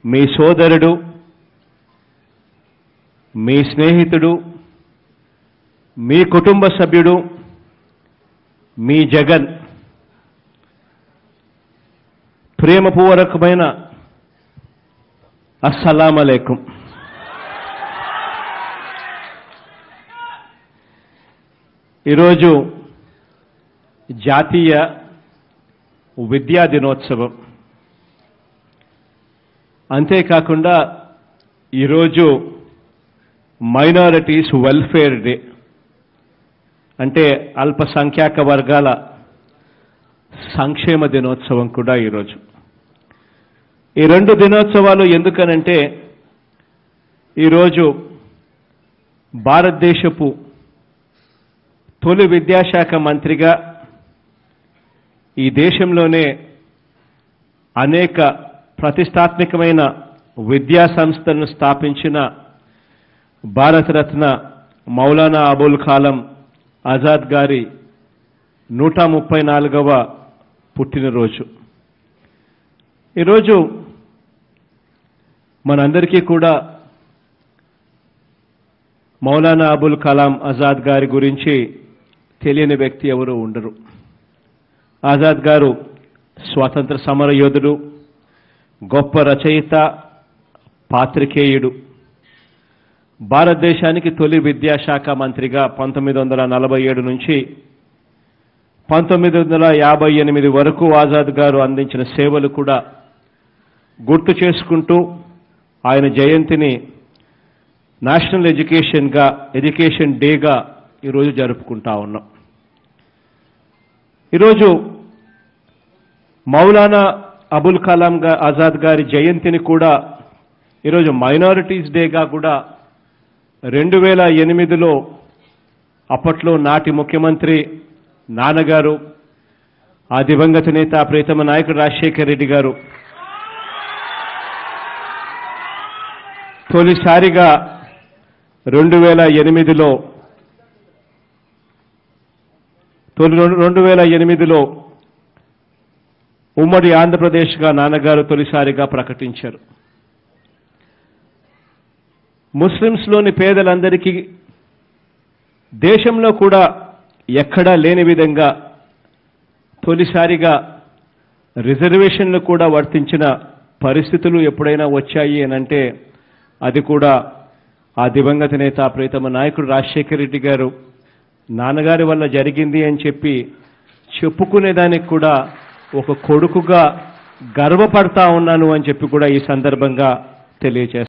మీ సోదరుడు మీ స్నేహితుడు మీ కుటుంబ సభ్యుడు మీ జగన్ ప్రేమపూర్వకమైన అస్సలాం అలైకుం ఈరోజు జాతీయ విద్యా దినోత్సవం అంతేకాకుండా ఈరోజు మైనారిటీస్ వెల్ఫేర్ డే అంటే అల్పసంఖ్యాక వర్గాల సంక్షేమ దినోత్సవం కూడా ఈరోజు ఈ రెండు దినోత్సవాలు ఎందుకనంటే ఈరోజు భారతదేశపు తొలి విద్యాశాఖ మంత్రిగా ఈ దేశంలోనే అనేక ప్రతిష్టాత్మకమైన విద్యా సంస్థలను స్థాపించిన భారతరత్న మౌలానా అబుల్ కాలం ఆజాద్ గారి నూట ముప్పై నాలుగవ పుట్టినరోజు ఈరోజు మనందరికీ కూడా మౌలానా అబుల్ కలాం ఆజాద్ గారి గురించి తెలియని వ్యక్తి ఎవరు ఉండరు ఆజాద్ గారు స్వాతంత్ర సమర యోధుడు గొప్ప రచయిత పాత్రికేయుడు భారతదేశానికి తొలి విద్యాశాఖ మంత్రిగా పంతొమ్మిది వందల నలభై ఏడు నుంచి పంతొమ్మిది వందల యాభై ఎనిమిది వరకు ఆజాద్ గారు అందించిన సేవలు కూడా గుర్తు చేసుకుంటూ ఆయన జయంతిని నేషనల్ ఎడ్యుకేషన్గా ఎడ్యుకేషన్ డేగా ఈరోజు జరుపుకుంటా ఉన్నాం ఈరోజు మౌలానా అబుల్ కలాం గా ఆజాద్ గారి జయంతిని కూడా ఈరోజు మైనారిటీస్ డేగా కూడా రెండు వేల ఎనిమిదిలో అప్పట్లో నాటి ముఖ్యమంత్రి నాన్నగారు ఆ దివంగత నేత ప్రీతమ నాయకుడు రాజశేఖర్ రెడ్డి గారు తొలిసారిగా రెండు వేల ఎనిమిదిలో తొలి రెండు వేల ఎనిమిదిలో ఉమ్మడి ఆంధ్రప్రదేశ్గా నాన్నగారు తొలిసారిగా ప్రకటించారు ముస్లిమ్స్లోని పేదలందరికీ దేశంలో కూడా ఎక్కడా లేని విధంగా తొలిసారిగా రిజర్వేషన్లు కూడా వర్తించిన పరిస్థితులు ఎప్పుడైనా వచ్చాయి అనంటే అది కూడా ఆ దివంగత నేత ప్రీతమ నాయకుడు రాజశేఖర రెడ్డి గారు నాన్నగారి వల్ల జరిగింది అని చెప్పి చెప్పుకునేదానికి కూడా ఒక కొడుకుగా గర్వపడతా ఉన్నాను అని చెప్పి కూడా ఈ సందర్భంగా తెలియజేస్తాను